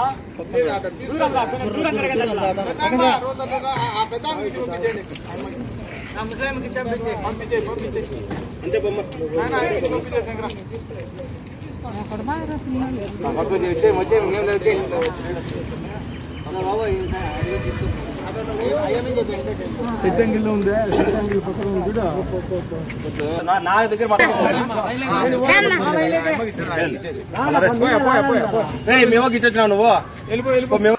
దూరం రా, కొంచెం దూరం జరగండి అట్లా. నా దగ్గర మేము గిచ్చొచ్చినావు నువ్వు వెళ్ళిపో వెళ్ళిపో మేము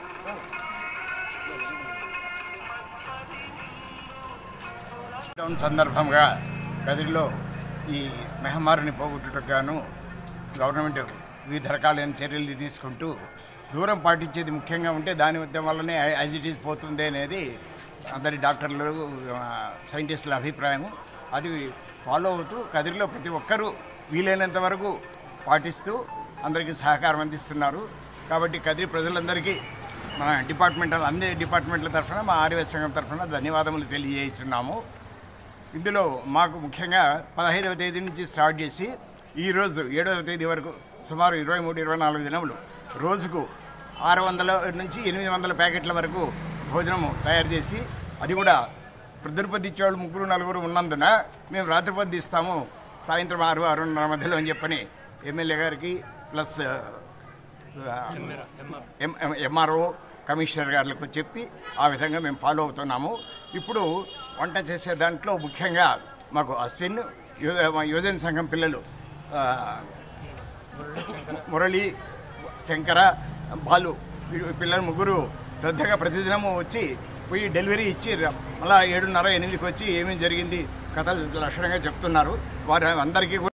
లాక్డౌన్ సందర్భంగా కదిరిలో ఈ మహమ్మారిని పోగొట్టుటకు గాను గవర్నమెంట్ వివిధ రకాలైన చర్యలు తీసుకుంటూ దూరం పాటించేది ముఖ్యంగా ఉంటే దాని వల్లనే యాజ్ ఇట్ ఈస్ పోతుంది అనేది అందరి డాక్టర్లు ఆ, సైంటిస్టుల అభిప్రాయం అది ఫాలో అవుతూ కదిరిలో ప్రతి ఒక్కరూ వీలైనంత వరకు పాటిస్తూ అందరికీ సహకారం అందిస్తున్నారు కాబట్టి కదిరి ప్రజలందరికీ మన డిపార్ట్మెంట్ అన్ని డిపార్ట్మెంట్ల తరఫున మా ఆర్యవ సంఘం తరఫున ధన్యవాదములు తెలియజేస్తున్నాము ఇందులో మాకు ముఖ్యంగా పదహైదవ తేదీ నుంచి స్టార్ట్ చేసి ఈరోజు ఏడవ తేదీ వరకు సుమారు ఇరవై మూడు ఇరవై నాలుగు దినములు రోజుకు ఆరు వందల నుంచి ఎనిమిది వందల ప్యాకెట్ల వరకు భోజనము తయారు చేసి అది కూడా ప్రొద్దునపొద్దు ఇచ్చేవాళ్ళు ముగ్గురు నలుగురు ఉన్నందున మేము రాత్రిపొద్దు ఇస్తాము సాయంత్రం ఆరు ఆరున్నర మధ్యలో అని చెప్పని ఎమ్మెల్యే గారికి ప్లస్ ఎం- ఎం- ఎంఆర్ఓ కమిషనర్ గారులకు చెప్పి ఆ విధంగా మేము ఫాలో అవుతున్నాము ఇప్పుడు వంట చేసే దాంట్లో ముఖ్యంగా మాకు అశ్విన్ యు- మా యువజన సంఘం పిల్లలు ఆ, మురళి శంకర బాలు ఈ పిల్లలు ముగ్గురు శ్రద్ధగా ప్రతిదినము వచ్చి పోయి డెలివరీ ఇచ్చి ర- మళ్ళా ఏడున్నర ఎనిమిదికి వచ్చి ఏమేమి జరిగింది కథలు లక్షణంగా చెప్తున్నారు వారు అందరికీ కూడా